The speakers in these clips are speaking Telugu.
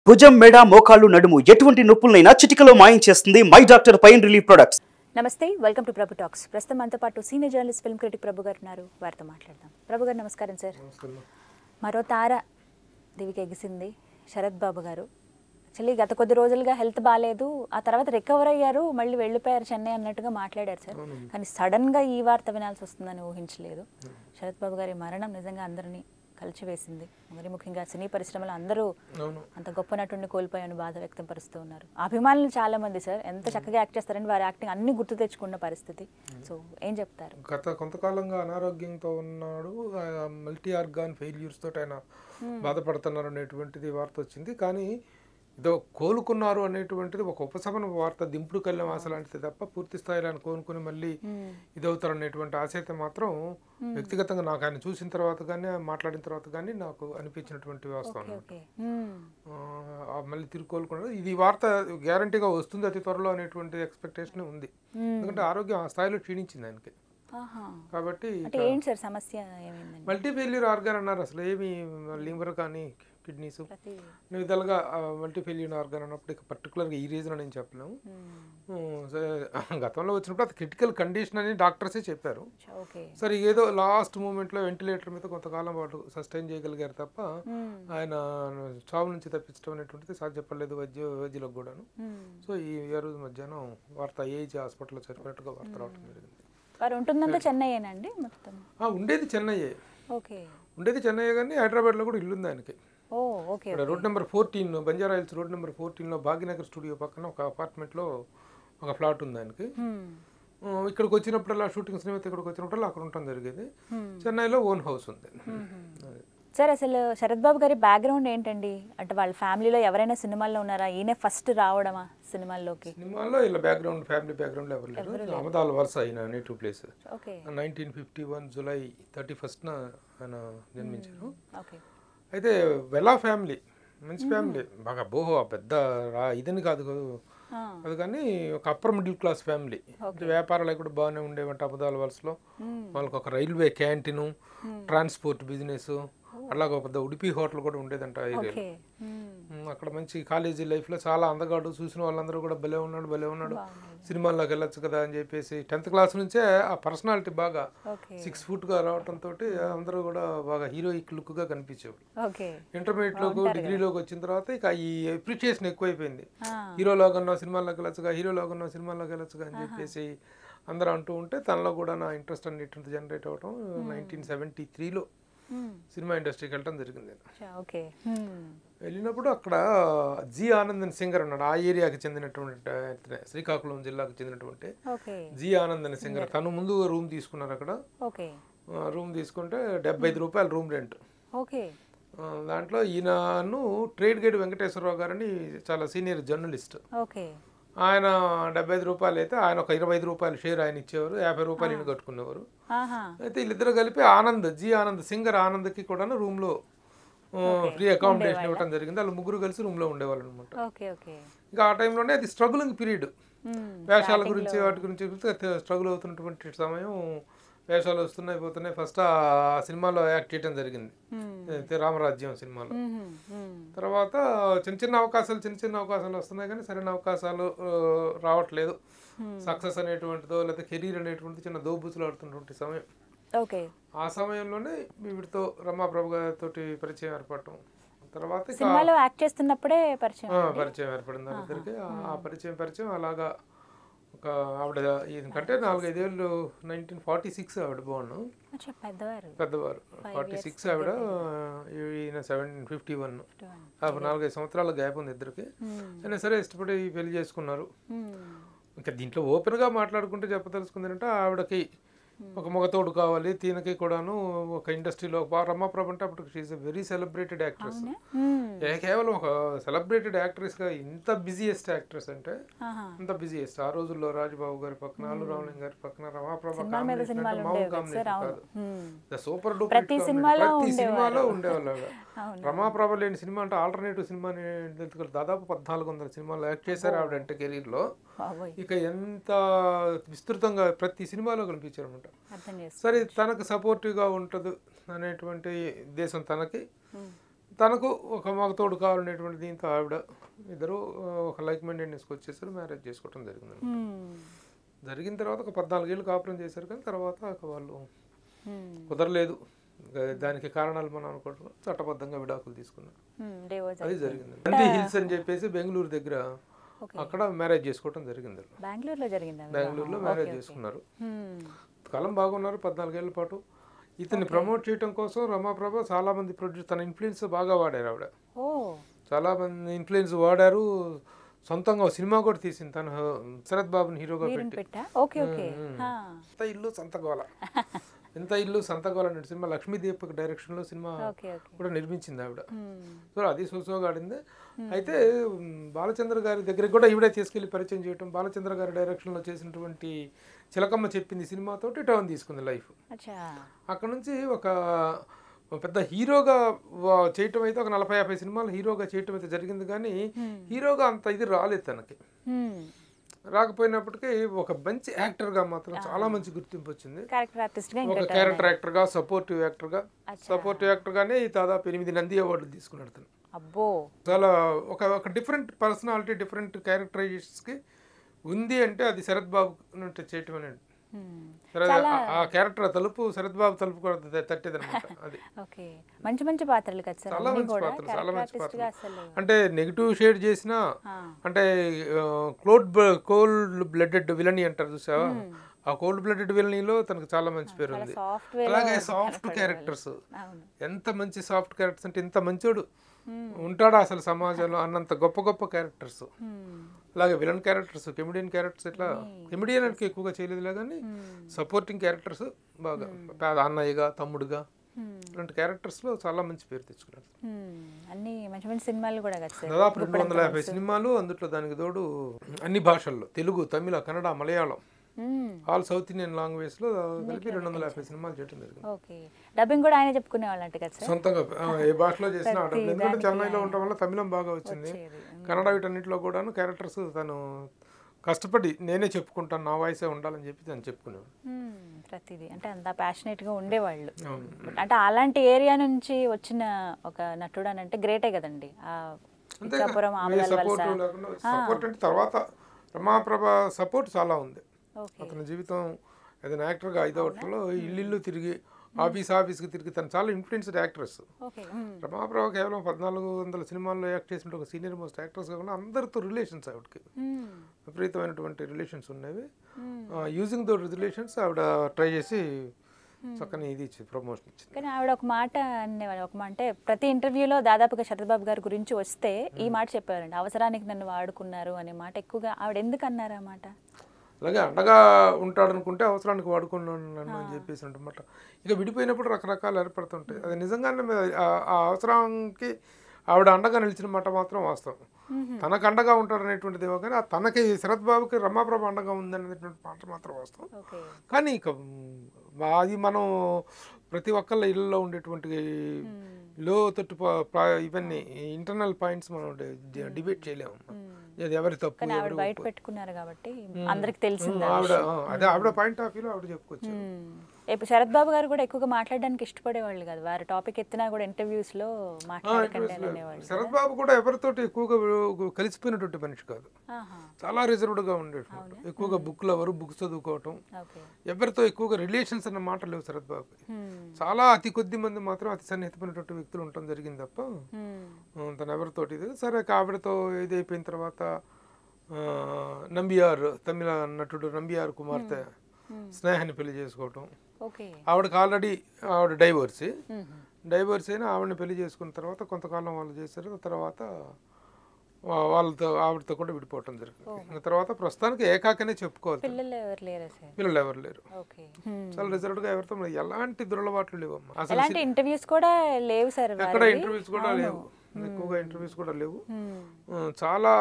భుజం మెడ మోకాళ్ళు నడుము ఎటువంటి నొప్పులనైనా చిటికలో మాయం చేస్తుంది my doctor pain relief products నమస్తే వెల్కమ్ టు ప్రభు టాక్స్ ప్రస్తుతం మనతో పాటు senior journalist film critic Prabhu గారు ఉన్నారు వారితో మాట్లాడదాం ప్రభు గారు నమస్కారం సార్ మరో తార దివికి ఎగిసింది శరత్ బాబు గారు యాక్చువల్లీ గత కొద్ది రోజులుగా హెల్త్ బాగాలేదు ఆ తర్వాత రికవర్ అయ్యారు మళ్ళీ వెళ్ళిపోయారు చెన్నై అన్నట్టుగా మాట్లాడారు సార్ కానీ సడన్గా ఈ వార్త వినాల్సి వస్తుందని ఊహించలేదు శరత్ బాబు గారి మరణం నిజంగా అందరినీ కలిచివేసింది మరి ముఖ్యంగా సినీ పరిశ్రమలో అందరూ అవును అంత గొప్ప నటుడిని కోల్పోయాను బాధ వ్యక్తం పరుస్తూ ఉన్నారు అభిమానులు చాలా మంది సార్ ఎంత చక్కగా యాక్ట్ చేస్తారని వారి యాక్టింగ్ అన్ని గుర్తు తెచ్చుకున్న పరిస్థితి సో ఏం చెప్తారు గత కొంతకాలంగా అనారోగ్యంతో ఉన్నాడు మల్టీ ఆర్గాన్ ఫెయిల్యూర్స్ తోటి ఆయన బాధపడుతున్నారు అనేటువంటిది వార్త వచ్చింది కానీ ఇదో కోలుకున్నారు అనేటువంటిది ఒక ఉపశమన వార్త దింపుడు కళ్ళం ఆశ లాంటిది తప్ప పూర్తి స్థాయిలో ఆయన కోలుకుని మళ్ళీ ఇదవుతారు అనేటువంటి ఆశ అయితే మాత్రం వ్యక్తిగతంగా నాకు ఆయన చూసిన తర్వాత కానీ ఆయన మాట్లాడిన తర్వాత కానీ నాకు అనిపించినటువంటి వాస్తవం ఓకే మ్మ్. ఆ, మళ్ళీ తిరిగి కోలుకున్నారు ఇది వార్త గ్యారంటీగా వస్తుంది అతి త్వరలో అనేటువంటి ఎక్స్పెక్టేషన్ ఉంది ఎందుకంటే ఆరోగ్యం ఆ స్థాయిలో క్షీణించింది ఆయనకి ఆహా. కాబట్టి అంటే ఏంటి సార్ సమస్య ఏమైందండి మల్టీ ఫెయిల్యూర్ ఆర్గాన్ అన్నారు అసలు ఏమి లివర్ కానీ కిడ్నీస్ ప్రతి అన్ని విధాలుగా మల్టీ ఫెయిల్యూర్ ఆర్గాన్ అన్నప్పుడు ఇక పర్టికులర్గా ఈ రీజన్ అని చెప్పలేము మ్మ్. ఉమ్, సరే, గతంలో వచ్చినప్పుడు అది క్రిటికల్ కండిషన్ అని డాక్టర్సే చెప్పారు చ- ఓకే సరే ఏదో లాస్ట్ మూమెంట్లో వెంటిలేటర్ మీద కొంతకాలం వాళ్ళు సస్టైన్ చేయగలిగారు తప్ప మ్మ్. ఆయన చావు నుంచి తప్పించడం అనేటువంటిది సాధ్యపడలేదు వైద్య వైద్యులకు కూడాను మ్మ్. సో ఈ ఈ రోజు మధ్యాహ్నం వార్త ఏజీ హాస్పిటల్లో చనిపోయినట్టుగా వార్త రావడం జరిగింది వారు ఉంటుందంతా చెన్నైయేనండి మొత్తం ఆ, ఉండేది చెన్నయ్యే ఓకే ఉండేది చెన్నయ్యే కానీ హైదరాబాద్లో కూడా ఇల్లు ఉంది ఆయనకి ఓ ఓకే ఇక్కడ road number fourteen Banjara Hills road number ఫోర్టీన్లో భాగ్యనగర్ స్టూడియో పక్కన ఒక అపార్ట్మెంట్లో ఒక ఫ్లాట్ ఉంది ఆయనకి మ్మ్. ఆ, ఇక్కడికి వచ్చినప్పుడల్లా షూటింగ్స్ నిమిత్తం ఇక్కడికి వచ్చినప్పుడల్లా అక్కడ ఉండటం జరిగేది మ్మ్. చెన్నైలో ఓన్ హౌస్ ఉంది అది. సార్ అసలు శరత్ బాబు గారి బ్యాక్గ్రౌండ్ ఏంటండి అంటే వాళ్ళ ఫ్యామిలీలో ఎవరైనా సినిమాల్లో ఉన్నారా ఈయనే ఫస్ట్ రావడమా సినిమాల్లోకి సినిమాలో ఇలా బ్యాక్గ్రౌండ్ ఫ్యామిలీ బ్యాక్గ్రౌండ్లో ఎవరు లేరు అమదాల వరుస ఆయన native place okay nineteen fifty one July thirty ఫస్ట్న ఆయన జన్మించారు ఓకే అయితే వెలా ఫ్యామిలీ మంచి ఫ్యామిలీ బాగా బోహో పెద్ద రా ఇదని కాదు ఆ. అది కానీ ఒక అప్పర్ మిడిల్ క్లాస్ ఫ్యామిలీ అంటే వ్యాపారాలు కూడా బాగానే ఉండేవంట అబదాల వలసలో వాళ్ళకి ఒక రైల్వే క్యాంటీన్ ట్రాన్స్పోర్ట్ బిజినెస్ అలాగ ఒక పెద్ద ఉడిపి హోటల్ కూడా ఉండేదంట ఆ ఏరియాలో ఓకే మ్మ్. ఉమ్, అక్కడ మంచి కాలేజీ లైఫ్లో చాలా అందగాడు చూసిన వాళ్ళందరూ కూడా భలే ఉన్నాడు భలే ఉన్నాడు సినిమాల్లోకి వెళ్ళొచ్చు కదా అని చెప్పేసి టెన్త్ క్లాస్ నుంచే ఆ పర్సనాలిటీ బాగా ఓకే సిక్స్ ఫుట్గా రావడంతో అందరూ కూడా బాగా హీరోయిక్ లుక్గా కనిపించేవారు ఓకే ఇంటర్మీడియట్లోకి డిగ్రీలోకి వచ్చిన తర్వాత ఇక ఈ అప్రిషియేషన్ ఎక్కువైపోయింది ఆ. హీరోలోకి ఉన్న సినిమాల్లోకి వెళ్ళొచ్చుగా హీరోలోకి ఉన్న సినిమాల్లోకి వెళ్ళొచ్చుగా అని చెప్పేసి అందరూ అంటూ ఉంటే తనలో కూడా నా ఇంట్రెస్ట్ అనేటువంటి జనరేట్ అవ్వడం నైన్టీన్ సెవెంటీ త్రీలో మ్మ్. సినిమా ఇండస్ట్రీకి వెళ్ళడం జరిగింది చా, ఓకే మ్మ్. వెళ్ళినప్పుడు అక్కడ జి ఆనందన్ సింగర్ ఉన్నాడు ఆ ఏరియాకి చెందినటువంటి అతనే, శ్రీకాకుళం జిల్లాకు చెందినటువంటి ఓకే జి ఆనందన్ సింగర్ తను ముందు రూమ్ తీసుకున్నారు అక్కడ ఓకే ఆ, రూమ్ తీసుకుంటే డెబ్బై ఐదు రూపాయలు రూమ్ రెంట్ ఓకే ఆ, దాంట్లో ఈయనను ట్రేడ్ గైడ్ వెంకటేశ్వరరావు గారని చాలా సీనియర్ జర్నలిస్ట్ ఓకే ఆయన డెబ్బై ఐదు రూపాయలు అయితే ఆయన ఒక ఇరవై ఐదు రూపాయలు షేర్ ఆయన ఇచ్చేవారు యాభై రూపాయలు ఈయన కట్టుకునేవారు ఆహా అయితే వీళ్ళిద్దరు కలిపి ఆనంద్ జి ఆనంద్ సింగర్ ఆనంద్కి కూడా రూమ్లో ఫ్రీ అకామిడేషన్ ఇవ్వడం జరిగింది వాళ్ళు ముగ్గురు కలిసి రూమ్లో ఉండేవాళ్ళు అనమాట ఓకే ఓకే ఇంకా ఆ టైంలోనే అది స్ట్రగులింగ్ పీరియడ్ మ్మ్. వేషాల గురించి వాటి గురించి స్ట్రగుల్ అవుతున్నటువంటి సమయం వేషాలు వస్తున్నాయి పోతున్నాయి ఫస్ట్ ఆ సినిమాలో యాక్ట్ చేయడం జరిగింది మ్మ్. అయితే రామరాజ్యం సినిమాలో మ్మ్. మ్మ్. తర్వాత చిన్న చిన్న అవకాశాలు చిన్న చిన్న అవకాశాలు వస్తున్నాయి కానీ సరైన అవకాశాలు ఆ, రావట్లేదు సక్సెస్ అనేటువంటిదో లేకపోతే కెరీర్ అనేటువంటిది చిన్న దోబుతులు ఆడుతున్నటువంటి సమయం ఓకే ఆ సమయంలోనే వీటితో రమాప్రభు గారితో పరిచయం ఏర్పడటం తర్వాత ఇక సినిమాలో యాక్ట్ చేస్తున్నప్పుడే పరిచయం ఆ, పరిచయం ఏర్పడింది వాళ్ళిద్దరికి ఆ- ఆ పరిచయం పరిచయం అలాగా ఒక ఆవిడ కంటే నాలుగైదేళ్ళు నైన్టీన్ ఫార్టీ సిక్స్ ఆవిడ బాగున్నాం అచ్చా పెద్దవారు పెద్దవారు ఫార్టీ సిక్స్ ఆవిడ ఈయన సెవెన్ ఫిఫ్టీ వన్ నాలుగైదు సంవత్సరాల గ్యాప్ ఉంది ఇద్దరికి అయినా సరే ఇష్టపడి పెళ్లి చేసుకున్నారు మ్మ్. ఇంకా దీంట్లో ఓపెన్గా మాట్లాడుకుంటే చెప్పదలుచుకుంది అంటే ఆవిడకి ఒక మగతోడు కావాలి దీనికి కూడాను ఒక ఇండస్ట్రీలో రమాప్రభ అంటే అప్పుడు she very celebrated actress hmm. కేవలం ఒక సెలబ్రేటెడ్ యాక్ట్రెస్గా ఇంత బిజియెస్ట్ యాక్ట్రెస్ అంటే ఆహా. అంత బిజియెస్ట్ ఆ రోజుల్లో రాజబాబు గారి పక్కన అల్లు రామలింగ గారి పక్కన రమాప్రభ సినిమాల మీద combination సినిమాలు అంటే మామూలు ఉండేవి కదా సార్ combination అవును కాదు మ్మ్. ద సూపర్ డూపర్ ప్రతి సినిమాలో ప్రతి సినిమాలో ఉండేవాళ్ళు ఆవిడ. అవును రమాప్రభ లేని సినిమా అంటే ఆల్టర్నేటివ్ సినిమా అని తెలుసుకోవాలి దాదాపు పద్నాలుగు వందల సినిమాలు యాక్ట్ చేశారు ఆవిడ అంటే కెరీర్లో బాబోయ్ ఇక ఎంత విస్తృతంగా ప్రతి సినిమాలో కనిపించారు అనమాట అర్థం చేసుకో సరే తనకు సపోర్టివ్గా ఉంటుంది అనేటువంటి ఉద్దేశం తనకి తనకు ఒక మగ తోడు కావాలనేటువంటి దీంతో ఆవిడ ఇద్దరు ఆ, ఒక లైక్ మైండెడ్నెస్కి వచ్చేసరి మ్యారేజ్ చేసుకోవటం జరిగింది హ్మ్. జరిగిన తర్వాత ఒక పద్నాలుగేళ్ళు కాపురం చేశారు కానీ తర్వాత ఒక వాళ్ళు హ్మ్. కుదరలేదు ఇంకా దానికి కారణాలు మనం అనుకుంటున్నాం చట్టబద్ధంగా విడాకులు తీసుకున్నారు హ్మ్. డివోర్స్ అది జరిగింది నంది హిల్స్ అని చెప్పేసి బెంగళూరు దగ్గర ఓకే. అక్కడ మ్యారేజ్ చేసుకోవటం జరిగింది బెంగళూరులో జరిగిందా వివాహం? బెంగళూరులో ఓకే, మ్యారేజ్ ఓకే. చేసుకున్నారు హ్మ్. కాలం బాగున్నారు పద్నాలుగేళ్ల పాటు ఇతన్ని ప్రమోట్ చేయడం కోసం రమాప్రభ చాలా మంది ప్రొడ్యూస్ తన ఇన్ఫ్లుయెన్స్ బాగా వాడారు ఆవిడ ఓ చాలా మంది ఇన్ఫ్లుయెన్స్ వాడారు సొంతంగా ఒక సినిమా కూడా తీసింది తను శరత్ బాబుని హీరోగా వీరిని పెట్టి పెట్టా ఓకే ఓకే హా. ఇంత ఇల్లు సంతగోల ఇంత ఇల్లు సంతగోల అనే సినిమా లక్ష్మీదీపక్ డైరెక్షన్ లో సినిమా ఓకే ఓకే కూడా నిర్మించింది ఆవిడ హ్మ్. సో అది సోసోగా ఆడింది అయితే ఉమ్, బాలచంద్ర గారి దగ్గరికి కూడా ఈవిడే తీసుకెళ్లి పరిచయం చేయటం బాలచంద్ర గారి డైరెక్షన్ లో చేసినటువంటి చిలకమ్మ చెప్పింది సినిమాతోటి టర్న్ తీసుకుంది లైఫ్ అచ్చా అక్కడ నుంచి ఒక ఒక పెద్ద హీరోగా వా- చేయటం అయితే ఒక నలభై యాభై సినిమాలు హీరోగా చేయటం అయితే జరిగింది కానీ హీరోగా అంత ఇది రాలేదు తనకి హ్మ్. రాకపోయినప్పటికీ ఒక మంచి యాక్టర్గా మాత్రం చాలా మంచి గుర్తింపు వచ్చింది క్యారెక్టర్ ఆర్టిస్ట్గా ఒక ఇంకా క్యారెక్టర్ యాక్టర్గా సపోర్టివ్ యాక్టర్గా అచ్చా. సపోర్టివ్ యాక్టర్గానే ఈ దాదాపు ఎనిమిది నంది అవార్డులు తీసుకున్నాడు తను అబ్బో చాలా ఒక ఒక డిఫరెంట్ పర్సనాలిటీ డిఫరెంట్ క్యారెక్టరైజేషన్స్కి ఉంది అంటే అది శరత్ బాబు నుండి చేయటం అనేది హ్మ్. శరత్ ఆ- ఆ క్యారెక్టర్ తలుపు శరత్ బాబు తలుపు కూడా తట్టేది అనమాట అది ఓకే మంచి మంచి పాత్రలు కదా సార్ చాలా అన్నీ మంచి కూడా పాత్రలు చాలా క్యారెక్టర్ మంచి ఆర్టిస్ట్గా పాత్రలు అసలు అంటే నెగిటివ్ షేడ్ చేసినా ఆ. అంటే క్లోడ్ కోల్డ్ బ్లడెడ్ విలనీ అంటారు చూసావా ఆ కోల్డ్ బ్లడెడ్ విలనీలో తనకు చాలా మంచి పేరు ఉంది సాఫ్ట్ వేలో అలాగే సాఫ్ట్ క్యారెక్టర్స్ అవును ఎంత మంచి సాఫ్ట్ క్యారెక్టర్స్ అంటే ఇంత మంచోడు ఉంటాడా అసలు సమాజంలో అన్నంత గొప్ప గొప్ప క్యారెక్టర్స్ హ్మ్. అలాగే విలన్ క్యారెక్టర్స్ కెమిడియన్ క్యారెక్టర్స్ ఇట్లా కెమిడియన్ అంటే ఎక్కువగా చేయలేదులే కానీ సపోర్టింగ్ క్యారెక్టర్స్ బాగా పేద అన్నయ్యగా తమ్ముడుగా హ్మ్. ఇలాంటి క్యారెక్టర్స్లో చాలా మంచి పేరు తెచ్చుకున్నారు హ్మ్. అన్ని మంచి మంచి సినిమాలు కూడా కదా సార్ దాదాపు రెండు వందల యాభై సినిమాలు అందుట్లో దానికి తోడు అన్ని భాషల్లో తెలుగు తమిళ కన్నడ మలయాళం హ్మ్. ఆల్ సౌత్ ఇండియన్ లాంగ్వేజ్లో కలిపి రెండు వందల యాభై సినిమాలు చేయడం జరిగింది ఓకే డబ్బింగ్ కూడా ఆయన చెప్పుకునే వాళ్ళంట కదా సార్ సొంతంగా ఆ, ఏ భాషలో చేసినా ఆడడం ఎందుకంటే చెన్నైలో ఉండడం వల్ల తమిళం బాగా వచ్చింది వచ్చేది. కన్నడ వీటన్నిటిలో కూడాను క్యారెక్టర్స్ తను కష్టపడి నేనే చెప్పుకుంటాను నా వాయిసే ఉండాలని చెప్పి తను చెప్పుకునేవాడు హ్మ్. ప్రతిదీ అంటే అంత passionate గా ఉండేవాళ్ళు But అంటే అలాంటి ఏరియా నుంచి వచ్చిన ఒక నటుడు అని అంటే గ్రేటే కదండి ఆ ఇచ్చాపురం ఆమదాల సపోర్ట్ వలస లేకుండా సపోర్ట్ అంటే తర్వాత రమాప్రభ సపోర్ట్ చాలా ఉంది ఓకే అతని జీవితం ఏదైనా యాక్టర్గా ఐదో ఒకటిలో ఇల్లు తిరిగి ఆఫీస్ ఆఫీస్కి తిరిగి తను చాలా ఇన్ఫ్లుయెన్స్డ్ యాక్ట్రెస్ ఓకే హ్మ్. రమాప్రభ కేవలం పద్నాలుగు వందల సినిమాల్లో యాక్ట్ చేసిన ఒక సీనియర్ మోస్ట్ యాక్టర్స్ కాకుండా అందరితో రిలేషన్స్ ఆవిడకి హ్మ్. విపరీతమైనటువంటి రిలేషన్స్ ఉన్నవి Hmm. యూజింగ్ దో రిలేషన్స్ ఆవిడ ట్రై చేసి చక్కని ఇది ఇచ్చింది ప్రమోషన్ ఇచ్చింది కానీ ఆవిడ ఒక మాట అనేవాళ్ళు ఒక మాట అంటే ప్రతి ఇంటర్వ్యూలో దాదాపుగా శరత్బాబు గారి గురించి వస్తే ఈ మాట చెప్పేవారండి అవసరానికి నన్ను వాడుకున్నారు అనే మాట ఎక్కువగా ఆవిడ ఎందుకు అన్నారు ఆ మాట అలాగే అండగా ఉంటాడనుకుంటే అవసరానికి వాడుకున్నాను నన్ను అని చెప్పేసి అనమాట ఇక విడిపోయినప్పుడు రకరకాలు ఏర్పడుతుంటాయి అది నిజంగానే మరి ఆ- ఆ అవసరానికి ఆవిడ అండగా నిలిచిన మాట మాత్రం వాస్తవం తనకు అండగా ఉంటాడు అనేటువంటిది ఏమో కానీ ఆ తనకి శరత్ బాబుకి రమాప్రభ అండగా ఉందనేటువంటి మాట మాత్రం వాస్తవం ఓకే కానీ ఇక మ్, అది మనం ప్రతి ఒక్కళ్ళ ఇళ్ళలో ఉండేటువంటి లో తట్టు ప- ప- ఇవన్నీ ఇంటర్నల్ పాయింట్స్ మనం డిబేట్ చేయలేము అది ఎవరి తప్పు కానీ ఆవిడ ఎవరి బయట పెట్టుకున్నారు కాబట్టి అందరికి తెలిసింది ఆ ఆవిడ విషయం. ఆ, అదే ఆవిడ పాయింట్ ఆఫ్ వ్యూలో ఆవిడ చెప్పుకోవచ్చు మ్మ్. ఇప్పుడు శరత్ బాబు గారు కూడా ఎక్కువగా మాట్లాడడానికి ఇష్టపడేవాళ్ళు కాదు వారి టాపిక్ ఎత్తినా కూడా ఇంటర్వ్యూస్ లో మాట్లాడకండి అని అనేవాళ్ళు శరత్ బాబు కూడా ఎవరితోటి ఎక్కువగా వి- కలిసిపోయినటువంటి మనిషి కాదు ఆహా. చాలా రిజర్వ్డ్ గా ఉండేటువంటి ఎక్కువగా బుక్లు ఎవరు బుక్స్ చదువుకోవటం ఓకే ఎవరితో ఎక్కువగా రిలేషన్స్ అన్న మాట లేవు శరత్ బాబుకి మ్మ్. చాలా అతి కొద్ది మంది మాత్రం అతి సన్నిహితమైనటువంటి వ్యక్తులు ఉండటం జరిగింది తప్ప మ్మ్. ఆ, తను ఎవరితోటి ఇది సరే ఇక ఆవిడతో ఇది అయిపోయిన తర్వాత ఆ, నంబియార్ తమిళ నటుడు నంబియార్ కుమార్తె స్నేహాన్ని పెళ్లి చేసుకోవటం ఓకే ఆవిడకి ఆల్రెడీ ఆవిడ డైవర్సీ మ్మ్. డైవర్స్ అయినా ఆవిడని పెళ్లి చేసుకున్న తర్వాత కొంతకాలం వాళ్ళు చేశారు తర్వాత వా- వాళ్ళతో ఆవిడతో కూడా విడిపోవటం జరిగింది ఇంకా తర్వాత ప్రస్తుతానికి ఏకాకనే చెప్పుకోవాలి పిల్లలు ఎవరు లేరా సార్ పిల్లలు ఎవరు లేరు ఓకే చాలా రిజర్వ్డ్ గా ఎవరితో మరి ఎలాంటి దురలవాట్లు లేవమ్మా అసలు ఎలాంటి ఇంటర్వ్యూస్ కూడా లేవు సార్ ఎక్కడ వారివి. ఇంటర్వ్యూస్ కూడా లేవు ఎక్కువగా ఇంటర్వ్యూస్ కూడా లేవు మ్మ్. ఆ, చాలా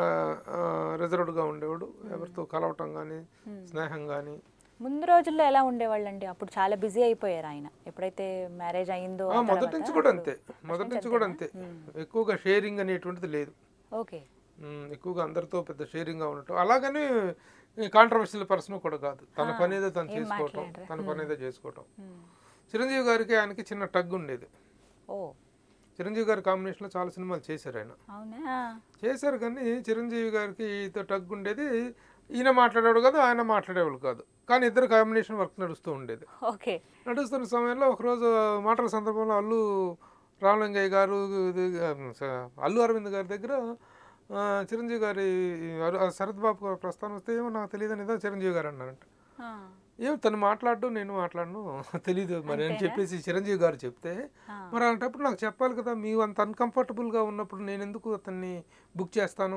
రిజర్వ్డ్ గా ఉండేవాడు ఎవరితో కలవటం కానీ స్నేహం కానీ ముందు రోజుల్లో ఎలా ఉండేవాళ్ళండి అప్పుడు చాలా బిజీ అయిపోయారు ఆయన ఎప్పుడైతే మ్యారేజ్ అయిందో ఆ మొదటి తర్వాత నుంచి కూడా అంతే మొదటి నుంచి కూడా అంతే ఎక్కువగా షేరింగ్ అనేటువంటిది లేదు ఓకే ఉమ్, ఎక్కువగా అందరితో పెద్ద షేరింగ్గా ఉండటం అలాగని కాంట్రవర్షియల్ పర్సన్ కూడా కాదు తన పని ఏదో తను చేసుకోవటం తన పని ఏదో చేసుకోవటం మ్మ్. చిరంజీవి గారికి ఆయనకి చిన్న టగ్ ఉండేది ఓ చిరంజీవి గారి కాంబినేషన్లో చాలా సినిమాలు చేశారు ఆయన అవునా చేశారు కానీ చిరంజీవి గారికి ఈతో టగ్ ఉండేది ఈయన మాట్లాడేవాడు కాదు ఆయన మాట్లాడేవాడు కాదు కానీ ఇద్దరు కాంబినేషన్ వర్క్ నడుస్తూ ఉండేది ఓకే నడుస్తున్న సమయంలో ఒకరోజు మాటల సందర్భంలో అల్లు రామలింగయ్య గారు ఇది, ఆ, స- అల్లు అరవింద్ గారి దగ్గర ఆ, చిరంజీవి గారి అరు- ఆ శరత్ బాబు గారి ప్రస్థానం వస్తే ఏమో నాకు తెలియదు ఏదో చిరంజీవి గారు అన్నారంట ఆ, ఏం తను మాట్లాడు నేను మాట్లాడను తెలీదు మరి అని చెప్పేసి చిరంజీవి గారు చెప్తే ఆ. మరి అలాంటప్పుడు నాకు చెప్పాలి కదా మీరు అంత అన్కంఫర్టబుల్గా ఉన్నప్పుడు నేను ఎందుకు అతన్ని బుక్ చేస్తాను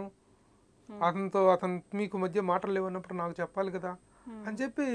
అతనితో అతను మీకు మధ్య మాటలు లేవన్నప్పుడు నాకు చెప్పాలి కదా అని చెప్పి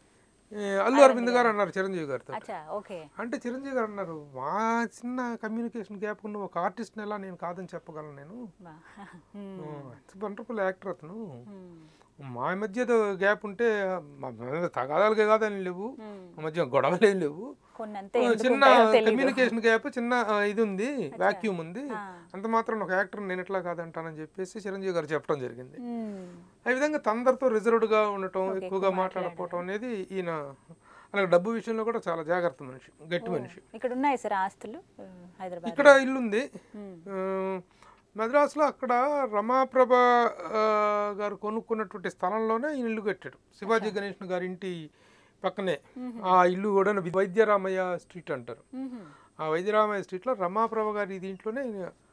ఏ, అల్లు అరవింద్ గారు అన్నారు చిరంజీవి గారితో అచ్చా ఓకే అంటే చిరంజీవి గారు అన్నారు మా చిన్న కమ్యూనికేషన్ గ్యాప్ ఉన్న ఒక ఆర్టిస్ట్ని ఎలా నేను కాదని చెప్పగలను నేను బా. ఉమ్, వండర్ఫుల్ యాక్టర్ అతను ఉమ్, మా మధ్య ఏదో గ్యాప్ ఉంటే మా మీద తగాదాలుగా కాదని లేవు ఉమ్. మా మధ్య గొడవలు ఏం లేవు కొన్ని అంతే ఆ, ఎందుకు చిన్న ఉంటాయో తెలీదు. కమ్యూనికేషన్ గ్యాప్ చిన్న ఆ, ఇది ఉంది వాక్యూమ్ ఉంది ఆ. అంత మాత్రం ఒక యాక్టర్ నేను ఎట్లా కాదంటానని చెప్పేసి చిరంజీవి గారు చెప్పడం జరిగింది ఉమ్, ఆ విధంగా తొందరతో రిజర్వ్డ్గా ఉండటం ఎక్కువగా మాట్లాడకపోవటం అనేది ఈయన అలాగే డబ్బు విషయంలో కూడా చాలా జాగ్రత్త మనిషి గట్టి మనిషి ఇక్కడ ఉన్నాయి సార్ ఆస్తులు ఆ, హైదరాబాద్ ఇక్కడ ఇల్లు ఉంది ఆ, మద్రాసులో అక్కడ రమాప్రభ ఆ, గారు కొనుక్కున్నటువంటి స్థలంలోనే ఈ ఇల్లు కట్టాడు శివాజీ గణేష్ గారి ఇంటి పక్కనే ఆ ఇల్లు కూడా వైద్యరామయ్య స్ట్రీట్ అంటారు ఉహుం, ఆ వైద్యరామయ్య స్ట్రీట్లో రమాప్రభ గారి దీంట్లోనే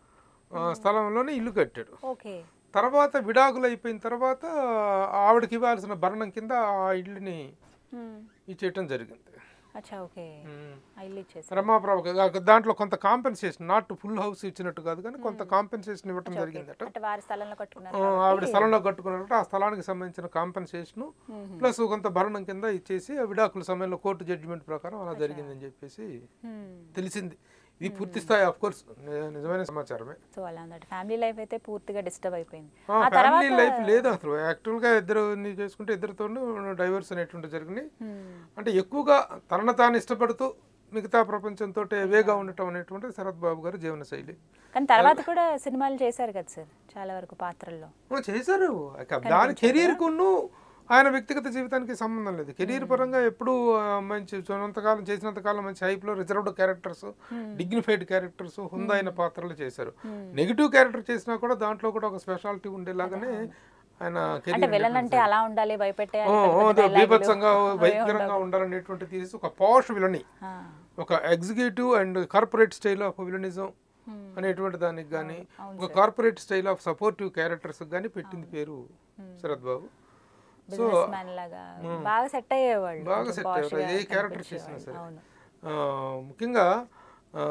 ఆ, స్థలంలోనే ఇల్లు కట్టాడు ఓకే తర్వాత విడాకులు అయిపోయిన తర్వాత ఆవిడకి ఇవ్వాల్సిన భరణం కింద ఆ ఇల్లుని ఉమ్, ఇచ్చేయటం జరిగింది అచ్చా ఓకే ఉమ్. ఆ ఇల్లు ఇచ్చేసి రమాప్రభ దాంట్లో కొంత కాంపెన్సేషన్ నాట్ ఫుల్ హౌస్ ఇచ్చినట్టు కాదు కానీ కొంత కాంపెన్సేషన్ ఇవ్వటం జరిగిందట అంటే వారి స్థలంలో కట్టుకున్నారు ఆ, ఆవిడ స్థలంలో కట్టుకున్నట్టు ఆ స్థలానికి సంబంధించిన కాంపెన్సేషన్ ప్లస్ కొంత భరణం కింద ఇచ్చేసి ఆ విడాకుల సమయంలో కోర్టు జడ్జిమెంట్ ప్రకారం అలా జరిగిందని చెప్పేసి ఉమ్, తెలిసింది ఇది పూర్తి స్థాయి ఆఫ్ కోర్స్ నిజమైన సమాచారమే సో అలా ఉందండి ఫ్యామిలీ లైఫ్ అయితే పూర్తిగా డిస్టర్బ్ అయిపోయింది ఆ, ఆ ఫ్యామిలీ తర్వాత లైఫ్ లేదు అసలు యాక్చువల్గా ఇద్దరు చేసుకుంటే ఇద్దరితో డైవర్స్ అనేటువంటి జరిగినాయి ఉమ్, అంటే ఎక్కువగా తనను తాను ఇష్టపడుతూ మిగతా ప్రపంచంతో వేగా ఉండటం అనేటువంటిది శరత్ బాబు గారి జీవన శైలి కానీ తర్వాత కూడా సినిమాలు చేశారు కదా సార్ చాలా వరకు పాత్రల్లో ఆ, చేశారు ఇక దాని కెరీర్కును ఆయన వ్యక్తిగత జీవితానికి సంబంధం లేదు కెరీర్ పరంగా ఎప్పుడు ఆ, మంచి చూనంతకాలం చేసినంతకాలం మంచి హైప్లో రిజర్వ్డ్ క్యారెక్టర్స్ డిగ్నిఫైడ్ క్యారెక్టర్స్ హుందైన పాత్రలు చేశారు నెగిటివ్ క్యారెక్టర్ చేసినా కూడా దాంట్లో కూడా ఒక స్పెషాలిటీ ఉండేలాగానే ఆయన అంటే కెరీర్ విలన్ అంటే అలా ఉండాలి భయపెట్టే బీభత్సంగా భయంకరంగా ఉండాలనేటువంటి తీసి ఒక పవర్ష్ విలని ఒక executive and corporate style of villainism అనేటువంటి దానికి కానీ ఒక corporate style of supportive characters కానీ పెట్టింది పేరు Sarath Babu so business man లాగా బాగా సెట్ అయ్యేవాళ్ళు బాగా కొంచెం సెట్ posh అయ్యారు గా ఏ క్యారెక్టర్ కనిపించేవాళ్ళు. చేసినా సరే అవును ఆ, ముఖ్యంగా ఆ,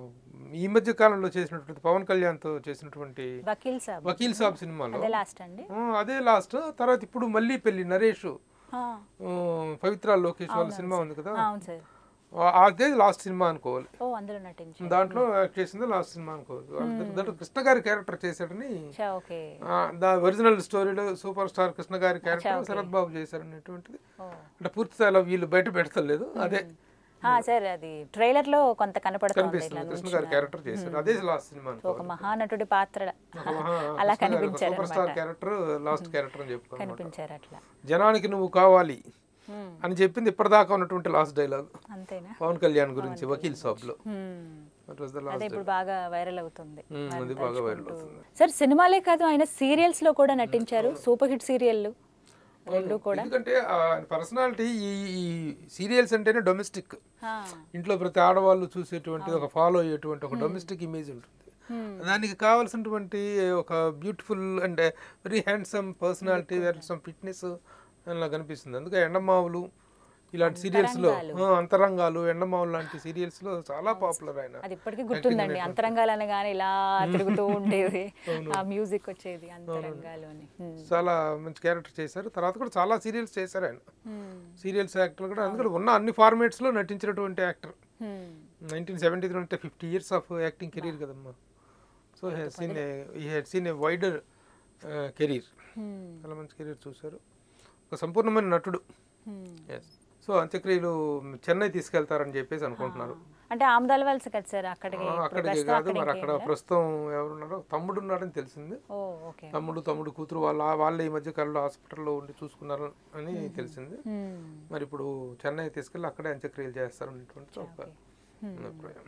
ఈ మధ్య కాలంలో చేసినటువంటి పవన్ కళ్యాణ్తో చేసినటువంటి వకీల్ సాబ్ వకీల్ సాబ్ సినిమాలో అదే లాస్ట్ అండి ఆ, అదే లాస్ట్ తర్వాత ఇప్పుడు మళ్ళీ పెళ్లి నరేష్ ఆ, ఆ, పవిత్ర లోకేష్ వాళ్ళ సినిమా ఉంది కదా అవును సార్ ఆ- అదే లాస్ట్ సినిమా అనుకోవాలి ఓ అందులో నటించారు దాంట్లో యాక్ట్ చేసింది లాస్ట్ సినిమా అనుకోవాలి దాంట్లో- దాంట్లో కృష్ణ గారి క్యారెక్టర్ చేశాడని చా, ఓకే ఆ, దా ఒరిజినల్ స్టోరీలో సూపర్ స్టార్ కృష్ణ గారి క్యారెక్టర్ శరత్ బాబు చేశారు అనేటువంటిది ఓ అంటే పూర్తి స్థాయిలో వీళ్ళు బయట పెడతలేదు అదే ఆ, సార్ అది ట్రైలర్ లో కొంత కనపడుతుంది కనిపిస్తుంది కృష్ణ గారి క్యారెక్టర్ చేశారు అదే లాస్ట్ సినిమా ఒక మహానటుడి పాత్ర అలా కనిపించారు super star character last character అని చెప్పుకోవాలి కనిపించారు అట్లా జనానికి నువ్వు కావాలి హ్మ్. అని చెప్పింది ఇప్పటిదాకా ఉన్నటువంటి లాస్ట్ డైలాగ్ అంతేనా పవన్ కళ్యాణ్ గురించి వకీల్ సాబ్ లో హ్మ్. దట్ వాస్ ద అదే లాస్ట్ ఇప్పుడు బాగా వైరల్ అవుతుంది అది బాగా వైరల్ అవుతుంది సార్ సినిమాలే కాదు ఆయన సీరియల్స్ లో కూడా నటించారు సూపర్ హిట్ సీరియల్లు రెండు కూడా ఎందుకంటే పర్సనాలిటీ ఈ ఈ సీరియల్స్ అంటేనే డొమెస్టిక్ ఆ, ఇంట్లో ప్రతి ఆడవాళ్ళు చూసేటువంటి ఒక ఫాలో అయ్యేటువంటి ఒక డొమెస్టిక్ ఇమేజ్ ఉంటుంది దానికి కావాల్సినటువంటి ఒక beautiful and very handsome personality very some fitness అలా కనిపిస్తుంది అందుకే ఎండమావులు ఇలాంటి సీరియల్స్ లో ఆ, అంతరంగాలు ఎండమావులు లాంటి సీరియల్స్ లో చాలా పాపులర్ ఆయన అది ఇప్పటికీ గుర్తుందండి అంతరంగాలు అనగానే ఇలా తిరుగుతూ ఉండేది ఆ మ్యూజిక్ వచ్చేది అంతరంగాలు అని హ్మ్. చాలా మంచి క్యారెక్టర్ చేశారు తర్వాత కూడా చాలా సీరియల్స్ చేశారు ఆయన హ్మ్. సీరియల్స్ యాక్టర్ కూడా అందుకని ఉన్న అన్ని ఫార్మేట్స్ లో నటించినటువంటి actor hmm. Nineteen seventy three అంటే fifty years of acting career కదమ్మా సో హ్యాడ్ సీన్ ఏ ఈ had seen a wider career hmm. చాలా మంచి కెరీర్ చూశారు ఒక సంపూర్ణమైన నటుడు హ్మ్. ఎస్ సో అంత్యక్రియలు చెన్నై తీసుకెళ్తారని చెప్పేసి అనుకుంటున్నారు అంటే ఆమదాల వలస కదా సార్ అక్కడికి ఆ, ఇప్పుడు అక్కడికి ప్రస్తుతం కాదు మరి అక్కడికి అక్కడ ప్రస్తుతం ఎవరున్నారో తమ్ముడు ఉన్నాడని తెలిసింది ఓ ఓకే తమ్ముడు తమ్ముడు కూతురు వాళ్ళ వాళ్ళే ఈ మధ్య కాలంలో హాస్పిటల్లో ఉండి చూసుకున్నారు అని తెలిసింది హ్మ్. మరి ఇప్పుడు చెన్నై తీసుకెళ్ళి అక్కడే అంత్యక్రియలు చేస్తారు అనేటువంటి ఒక అభిప్రాయం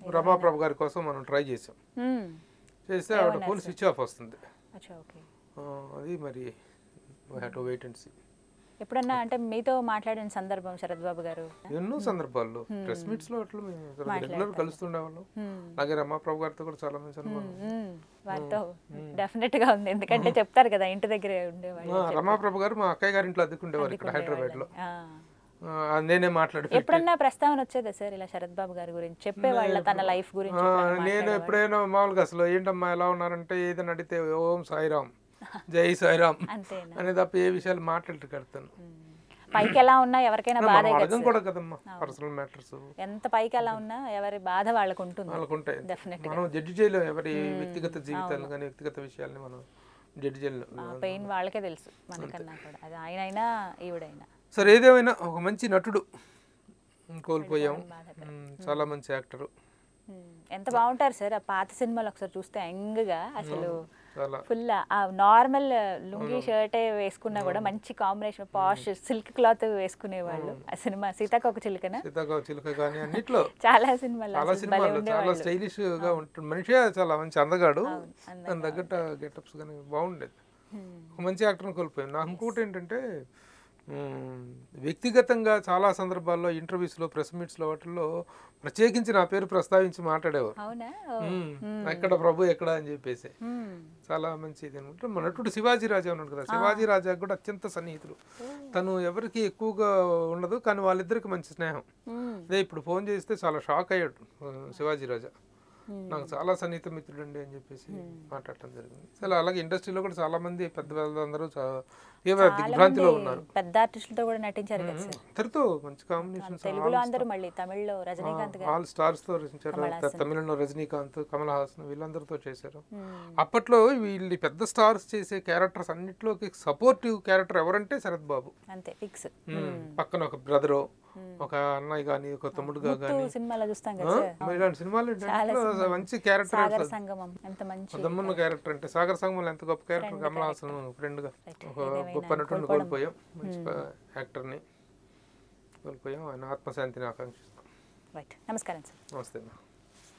రమాప్రభు గారి కోసం మనం ట్రై చేసాం మ్మ్. చేస్తే ఆవిడ ఫోన్ స్విచ్ ఆఫ్ వస్తుంది అచ్చా ఓకే ఆ, అది మరి have to wait and see ఎప్పుడన్నా అంటే మీతో మాట్లాడిన సందర్భం శరత్ బాబు గారు ఎన్నో సందర్భాల్లో ప్రెస్ మీట్స్ లో అట్లా మేము రెగ్యులర్ కలుస్తుండేవాళ్ళం అలాగే రమాప్రభు గారితో కూడా చాలా మంచి అనుభవం మ్మ్. వారితో డెఫినెట్ గా ఉంది ఎందుకంటే చెప్తారు కదా ఇంటి దగ్గరే ఉండేవాళ్ళు ఆ, రమాప్రభు గారు మా అక్కయ్య గారి ఇంట్లో అద్దెకుండేవారు ఇక్కడ హైదరాబాద్ లో ఆ. ఆ, నేనే మాట్లాడి ఎప్పుడన్నా ప్రస్తావన వచ్చేదా సార్ ఇలా శరత్ బాబు గారి గురించి చెప్పేవాళ్ళ తన లైఫ్ గురించి ఆ, ఎప్పుడన్నా నేను ఎప్పుడైనా మామూలుగా అసలు ఏంటమ్మా ఎలా ఉన్నారంటే ఏదైనా అడిగితే ఓం సాయిరామ్ జై సాయిరామ్ అంతేనా అనే తప్ప ఏ విషయాలు మాట్లాడి కడతాను మ్మ్. పైకి ఎలా ఉన్నా ఎవరికైనా బాధ మనం అడగం కూడా కదమ్మా పర్సనల్ మ్యాటర్స్ ఎంత పైకి ఎలా ఉన్నా ఎవరి బాధ వాళ్ళకు ఉంటుంది వాళ్ళకు ఉంటాయి Definitely. మనం జడ్జి చేయలేం ఎవరి వ్యక్తిగత జీవితాలు కానీ వ్యక్తిగత విషయాల్ని మనం జడ్జి చేయలేం ఆ పెయిన్ వాళ్ళకే తెలుసు మనకన్నా కూడా అది ఆయన అయినా ఈవిడైనా సరే ఏదేమైనా ఒక మంచి నటుడు కోల్పోయాం ఉమ్, చాలా మంచి యాక్టరు మ్మ్. ఎంత బాగుంటారు సార్ ఆ పాత సినిమాలు ఒకసారి చూస్తే యంగ్గా అసలు చాలా ఫుల్ ఆ నార్మల్ లుంగీ షర్టే వేసుకున్నా కూడా మంచి కాంబినేషన్ పాష్ సిల్క్ క్లాత్ వేసుకునేవాళ్ళు ఆ సినిమా సీతాకోక చిలుకన సీతాకోక చిలుక కానీ అన్నిట్లో చాలా సినిమాలు చాలా అసలు భలే సినిమాలు చాలా ఉండేవాళ్ళు స్టైలిష్ గా ఉంటుంది మనిషి చాలా మంచి అందగాడు అందంగా దాని తగ్గట్టు గెటప్స్ కానీ బాగుండేది ఒక మంచి యాక్టర్ని కోల్పోయాం నాకు ఇంకోటి ఏంటంటే ఉమ్, వ్యక్తిగతంగా చాలా సందర్భాల్లో ఇంటర్వ్యూస్లో ప్రెస్ మీట్స్లో వాటిల్లో ప్రత్యేకించి నా పేరు ప్రస్తావించి మాట్లాడేవారు అవునా ఓ. ఉమ్, ఎక్కడ ప్రభు ఎక్కడ అని చెప్పేసి మ్మ్. చాలా మంచిది అనమాట మన నటుడు శివాజీ రాజా ఉన్నాడు కదా శివాజీ రాజా కూడా అత్యంత సన్నిహితుడు తను ఎవరికి ఎక్కువగా ఉండదు కానీ వాళ్ళిద్దరికి మంచి స్నేహం మ్మ్. అదే ఇప్పుడు ఫోన్ చేస్తే చాలా షాక్ అయ్యాడు ఆ, శివాజీ రాజా నాకు చాలా సన్నిహిత మిత్రుడు అండి అని చెప్పేసి మాట్లాడటం జరిగింది అసలు అలాగే ఇండస్ట్రీలో కూడా చాలా మంది పెద్ద పెద్దలందరూ చా- ఏవో దిగ్భ్రాంతిలో ఉన్నారు పెద్ద ఆర్టిస్టులతో కూడా నటించారు కదా సార్ ఇద్దరితో మంచి కాంబినేషన్ తెలుగులో అందరూ మళ్ళీ తమిళ్లో రజనీకాంత్ గారు ఆల్ స్టార్స్ తో రచించారు త- తమిళంలో రజనీకాంత్ కమల్ హాసన్ వీళ్ళందరితో చేశారు మ్మ్. అప్పట్లో వీళ్ళు పెద్ద స్టార్స్ చేసే క్యారెక్టర్స్ అన్నిట్లోకి సపోర్టివ్ క్యారెక్టర్ ఎవరంటే శరత్ బాబు అంతే ఫిక్స్ ఉమ్, పక్కన ఒక బ్రదరు ఒక అన్నయ్య కానీ ఒక తమ్ముడుగా కానీ సినిమాలో చూస్తాం కదా సార్ ఇలాంటి సినిమాలు ఏంటంటే మంచి క్యారెక్టర్ సాగర సంగమం ఎంత మంచి దమ్మున్న క్యారెక్టర్ అంటే సాగర్ సంగమం ఎంత గొప్ప క్యారెక్టర్ కమల్ హాసన్ ఫ్రెండ్ గా ఒక గొప్ప నటుడిని కోల్పోయాం మంచి యాక్టర్ని కోల్పోయాం ఆయన ఆత్మశాంతిని ఆకాంక్షిస్తాం రైట్ నమస్కారం సార్ నమస్తే అమ్మా